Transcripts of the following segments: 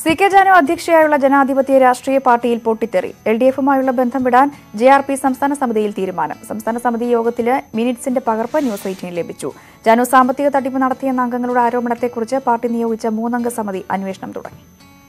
C K Janu അധ്യക്ഷയായുള്ള ജനാധിപത്യ രാഷ്ട്രീയ പാർട്ടിയിൽ പൊട്ടിത്തെറി എൽ ഡി എഫുമായുള്ള ബന്ധം വിടാൻ ജെ ആർ പി സംസ്ഥാന സമിതിയിൽ തീരുമാനം സംസ്ഥാന സമിതി യോഗത്തില് മിനിറ്റ്സിന്റെ പകർപ്പ് ന്യൂസ് എയ്റ്റീന് ലഭിച്ചു ജാനു സാമ്പത്തിക തട്ടിപ്പ് നടത്തിയെന്ന അംഗങ്ങളുടെ ആരോപണത്തെക്കുറിച്ച് പാർട്ടി നിയോഗിച്ച മൂന്നംഗ സമിതി അന്വേഷണം തുടങ്ങി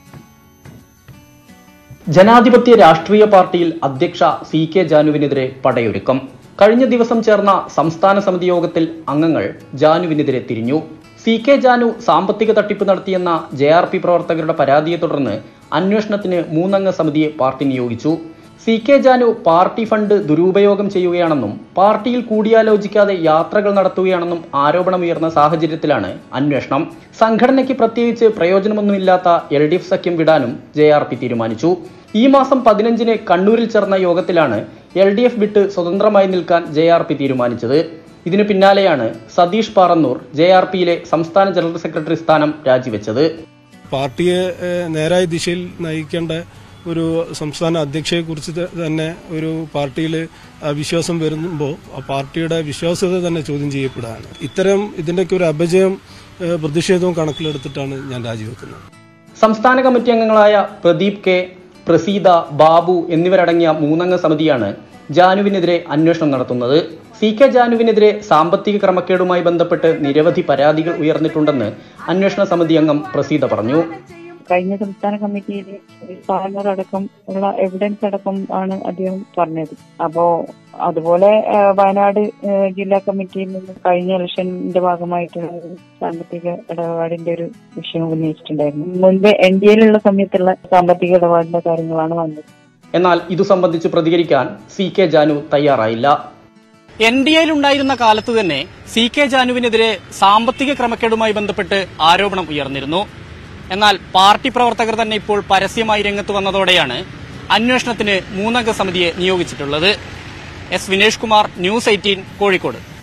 ജനാധിപത്യ രാഷ്ട്രീയ പാർട്ടിയിൽ അധ്യക്ഷ സി കെ ജാനുവിനെതിരെ പടയൊരുക്കം കഴിഞ്ഞ ദിവസം ചേർന്ന സംസ്ഥാന സമിതി യോഗത്തിൽ അംഗങ്ങൾ ജാനുവിനെതിരെ തിരിഞ്ഞു സി കെ ജാനു സാമ്പത്തിക തട്ടിപ്പ് നടത്തിയെന്ന ജെ ആർ പി പ്രവർത്തകരുടെ പരാതിയെ തുടർന്ന് അന്വേഷണത്തിന് മൂന്നംഗ സമിതിയെ പാർട്ടി നിയോഗിച്ചു C K Janu party fund ദുരുപയോഗം ചെയ്യുകയാണെന്നും പാർട്ടിയിൽ കൂടിയാലോചിക്കാതെ യാത്രകൾ നടത്തുകയാണെന്നും ആരോപണമുയർന്ന സാഹചര്യത്തിലാണ് അന്വേഷണം സംഘടനയ്ക്ക് പ്രത്യേകിച്ച് പ്രയോജനമൊന്നുമില്ലാത്ത എൽ ഡി എഫ് സഖ്യം വിടാനും ജെ ആർ പി തീരുമാനിച്ചു ഈ മാസം പതിനഞ്ചിന് കണ്ണൂരിൽ ചേർന്ന യോഗത്തിലാണ് എൽ ഡി എഫ് വിട്ട് സ്വതന്ത്രമായി നിൽക്കാൻ ജെ ആർ പി തീരുമാനിച്ചത് ഇതിനു പിന്നാലെയാണ് സതീഷ് പാറന്നൂർ ജെ ആർ പിയിലെ സംസ്ഥാന ജനറൽ സെക്രട്ടറി സ്ഥാനം രാജിവെച്ചത് പാർട്ടിയെ ഏഹ്, നേരായ ദിശയിൽ നയിക്കേണ്ട ഒരു സംസ്ഥാന അധ്യക്ഷയെ കുറിച്ച് തന്നെ ഒരു പാർട്ടിയിൽ വിശ്വാസം വരുമ്പോൾ ആ പാർട്ടിയുടെ വിശ്വാസ്യത തന്നെ ചോദ്യം ചെയ്യപ്പെടുകയാണ് ഇത്തരം ഇതിന്റെയൊക്കെ ഒരു അപജയം ഏഹ്, പ്രതിഷേധവും കണക്കിലെടുത്തിട്ടാണ് ഞാൻ രാജിവെക്കുന്നത് സംസ്ഥാന കമ്മിറ്റി അംഗങ്ങളായ പ്രദീപ് കെ പ്രസീത ബാബു എന്നിവരടങ്ങിയ മൂന്നംഗ സമിതിയാണ് ജാനുവിനെതിരെ അന്വേഷണം നടത്തുന്നത് സി കെ ജാനുവിനെതിരെ സാമ്പത്തിക ക്രമക്കേടുമായി ബന്ധപ്പെട്ട് നിരവധി പരാതികൾ ഉയർന്നിട്ടുണ്ടെന്ന് അന്വേഷണ സമിതി അംഗം പ്രസീത പറഞ്ഞു കഴിഞ്ഞ സംസ്ഥാന കമ്മിറ്റിയിൽ സ്ഥാനങ്ങൾ അടക്കം ഉള്ള എവിഡൻസ് അടക്കം ആണ് അദ്ദേഹം പറഞ്ഞത് അപ്പോ അതുപോലെ ആ, വയനാട് ആ, ജില്ലാ കമ്മിറ്റിയിൽ നിന്ന് കഴിഞ്ഞ ഇലക്ഷന്റെ ഭാഗമായിട്ടുള്ള ഒരു സാമ്പത്തിക ഇടപാടിന്റെ ഒരു വിഷയം ഉന്നയിച്ചിട്ടുണ്ടായിരുന്നു മുൻപ് എൻ ഡി എയിലുള്ള സമയത്തുള്ള സാമ്പത്തിക ഇടപാടിന്റെ കാര്യങ്ങളാണ് വന്നത് എന്നാൽ ഇതു സംബന്ധിച്ച് പ്രതികരിക്കാൻ സി കെ ജാനു തയ്യാറായില്ല എൻ ഡി എയിലുണ്ടായിരുന്ന കാലത്ത് തന്നെ സി കെ ജാനുവിനെതിരെ സാമ്പത്തിക ക്രമക്കേടുമായി ബന്ധപ്പെട്ട് ആരോപണം ഉയർന്നിരുന്നു എന്നാൽ പാർട്ടി പ്രവർത്തകർ തന്നെ ഇപ്പോൾ പരസ്യമായി രംഗത്ത് വന്നതോടെയാണ് അന്വേഷണത്തിന് മൂന്നംഗ സമിതിയെ നിയോഗിച്ചിട്ടുള്ളത് S Vinesh Kumar news eighteen Kozhikode